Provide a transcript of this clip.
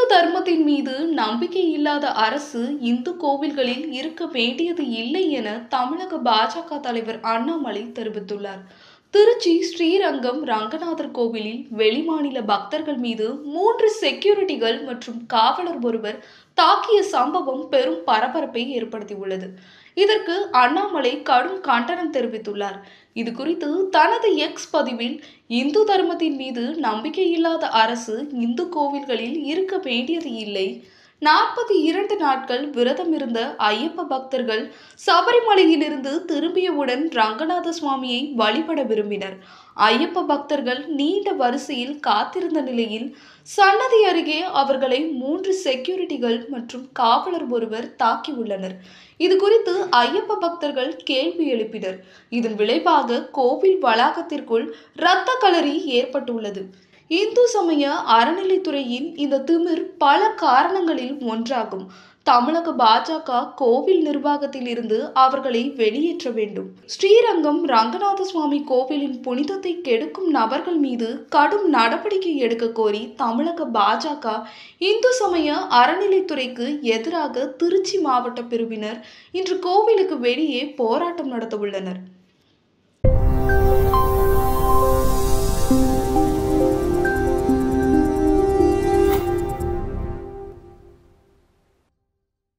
தர்மத்தின் மீது நம்பிக்கை இல்லாத அரசு இந்து கோவில்களில் இருக்க வேண்டியது இல்லை என தமிழக பாஜக தலைவர் அண்ணாமலை தெரிவித்துள்ளார் திருச்சி ஸ்ரீரங்கம் ரங்கநாதர் கோவிலில் வெளிமாநில பக்தர்கள் மீது மூன்று செக்யூரிட்டிகள் மற்றும் காவலர் ஒருவர் தாக்கிய சம்பவம் பெரும் பரபரப்பை ஏற்படுத்தியுள்ளது இதற்கு அண்ணாமலை கடும் கண்டனம் தெரிவித்துள்ளார் இது குறித்து தனது எக்ஸ் பதிவில் இந்து தர்மத்தின் மீது நம்பிக்கையில்லாத அரசு இந்து கோவில்களில் இருக்க வேண்டியது இல்லை நாற்பத்தி இரண்டு நாட்கள் விரதம் இருந்த ஐயப்ப பக்தர்கள் சபரிமலையிலிருந்து திரும்பியவுடன் ரங்கநாத சுவாமியை வழிபட விரும்பினர் ஐயப்ப பக்தர்கள் நீண்ட வரிசையில் காத்திருந்த நிலையில் சன்னதி அருகே அவர்களை மூன்று செக்யூரிட்டிகள் மற்றும் காவலர் ஒருவர் தாக்கியுள்ளனர் இது குறித்து ஐயப்ப பக்தர்கள் கேள்வி எழுப்பினர் இதன் விளைவாக கோவில் வளாகத்திற்குள் இரத்த களரி ஏற்பட்டுள்ளது இந்து சமய அறநிலைத்துறையின் இந்த திமிர் பல காரணங்களில் ஒன்றாகும் தமிழக பாஜக கோவில் நிர்வாகத்தில் இருந்து அவர்களை வெளியேற்ற வேண்டும் ஸ்ரீரங்கம் ரங்கநாத சுவாமி கோவிலின் புனிதத்தை கெடுக்கும் நபர்கள் மீது கடும் நடவடிக்கை எடுக்க கோரி தமிழக பாஜக இந்து சமய அறநிலைத்துறைக்கு எதிராக திருச்சி மாவட்ட பிரிவினர் இன்று கோவிலுக்கு வெளியே போராட்டம் நடத்த உள்ளனர்